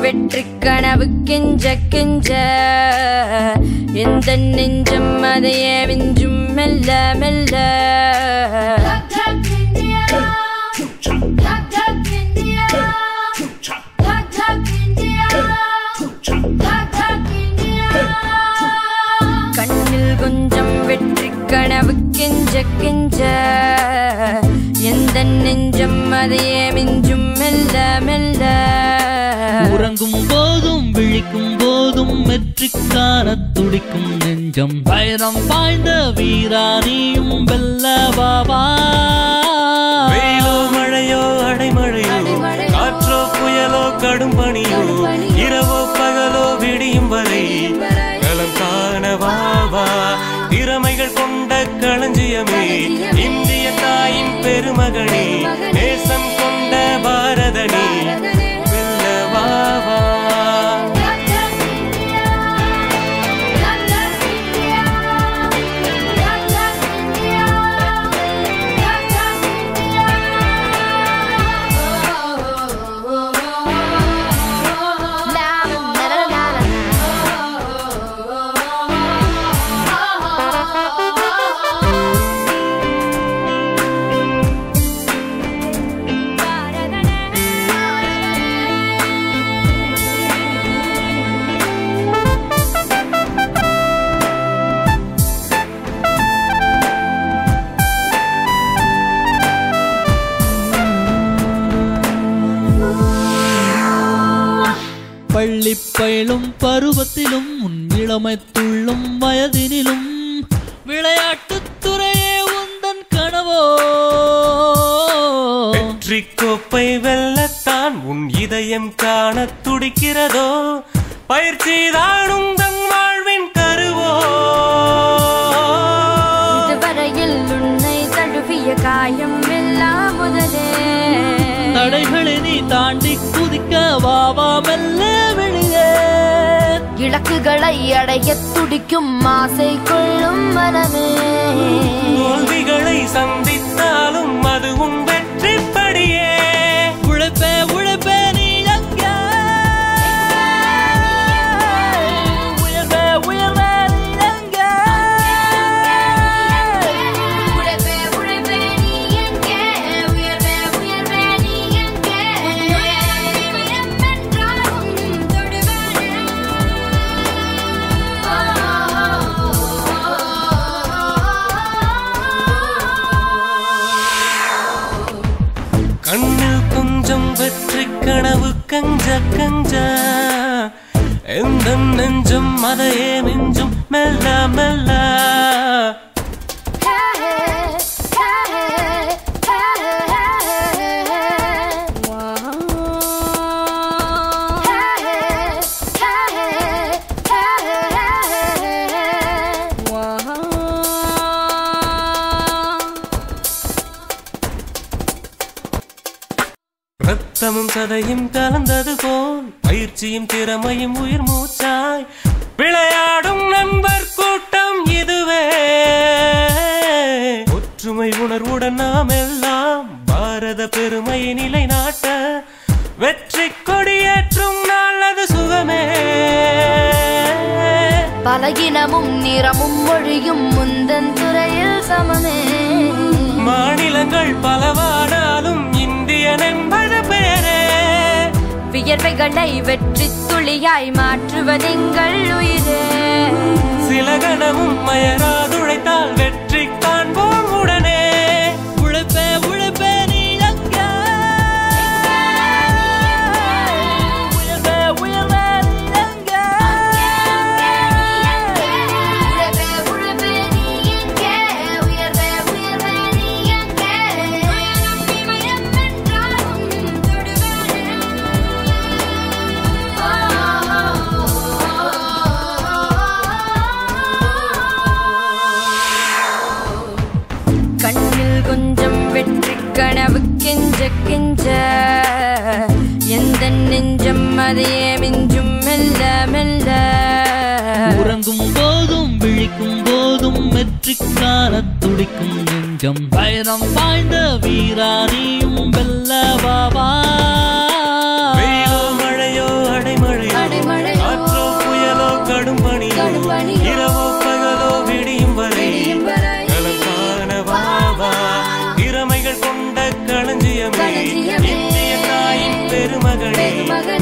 வெற்றி கனவு கெஞ்ச கெஞ்ச எந்த நெஞ்சம் அதையே விஞ்சும் மெல்ல மெல்ல கண்ணில் கொஞ்சம் வெற்றி கனவு கெஞ்ச கெஞ்ச எந்த நெஞ்சம் அதையே மிஞ்சும் மெல்ல மெல்ல உறங்கும் போதும் விழிக்கும் போதும் வெற்றி காண துடிக்கும் நெஞ்சம் வைரம் பாய்ந்த வீராணியும் வெல்ல பாபா வெயிலோ மழையோ அடைமழையோ காற்றோ புயலோ கடும் பனியோ இரவோ பகலோ விடியும் வரை களம் காணவாவா திறமைகள் கொண்ட களஞ்சியமே இந்திய தாயின் பெருமகனே நேசம் கொண்ட பாரதனே வெல்லவாவா பள்ளி பயிலும் பருவத்திலும் உன் இளமை துள்ளும் வயதினிலும் விளையாட்டுத் துறையே உந்தன் கனவோ வெற்றி கோப்பை வெல்லத்தான் உன் இதயம் காண துடிக்கிறதோ பயிற்சி தானும் தன் வாழ்வின் கருவோ இதுவரையில் உன்னை தழுவிய காயம் எல்லாம் முதலே தடைகளை நீ தாண்டி குதிக்க வாவா மெல்ல வெளியே இலக்குகளை அடைய துடிக்கும் ஆசை கொள்ளும் மனமே தோல்விகளை சந்தித்தாலும் அது உன் வெற்றி படியே உழைப்பே உழைப்பே நீ அங்க உயர்வே உயர்வே நீ அங்க உழைப்பே உழைப்பே நீ எங்கே உயர்வே உயர்வே நீ எங்கே உயரம் என்றாலும் கண்ணில் கொஞ்சம் வெற்றி கனவு கஞ்ச கஞ்ச எந்த நெஞ்சம் அதையே மிஞ்சும் மெல்ல மெல்ல ரத்தமும் சதையும் கலந்தது போல் பயிற்சியும் திறமையும் உயிர் மூச்சாய் விளையாடும் நண்பர் கூட்டம் இதுவே ஒற்றுமை உணர்வுடன் நாம் எல்லாம் பாரத பெருமையை நிலைநாட்ட வெற்றி கொடியேற்றும் நாள் அது சுகமே பலகினமும் நிறமும் மொழியும் முந்தன் துறையில் சமமே மாநிலங்கள் பலவானாலும் இந்தியன் என்பது பேரே வியர்வைகளை வெற்றி துளியாய் மாற்றுவதெங்கள் உயிரே சில கணமும் மயராதுழைத்தால் வெற்றி காண்போம் உடனே உழைப்பே உழைப்பே நீ அங்க உயர்வே உயர்வே நீ அங்க உழைப்பே உழைப்பே நீ எங்கே உயர்வே உயர்வே நீ எங்கே உயரம் இமயம் என்றாலும் கண்ணில் கொஞ்சம் வெற்றி கனவு கெஞ்ச கெஞ்ச எந்த நெஞ்சம் அதையே மிஞ்சும் மெல்ல மெல்ல உறங்கும் போதும் விழிக்கும் போதும் வெற்றி காண துடிக்கும் நெஞ்சம் வைரம் பாய்ந்த வீராணியும் வெல்ல பாபா வெயிலோ மழையோ அடை கடும் பணியோ, இரவோ பகலோ விடியும் வரை விடியும் வரை. களம் காண வா வா திறமைகள் கொண்ட களஞ்சியமே களஞ்சியமே. இந்திய தாயின் பெருமகளே பெருமகனே.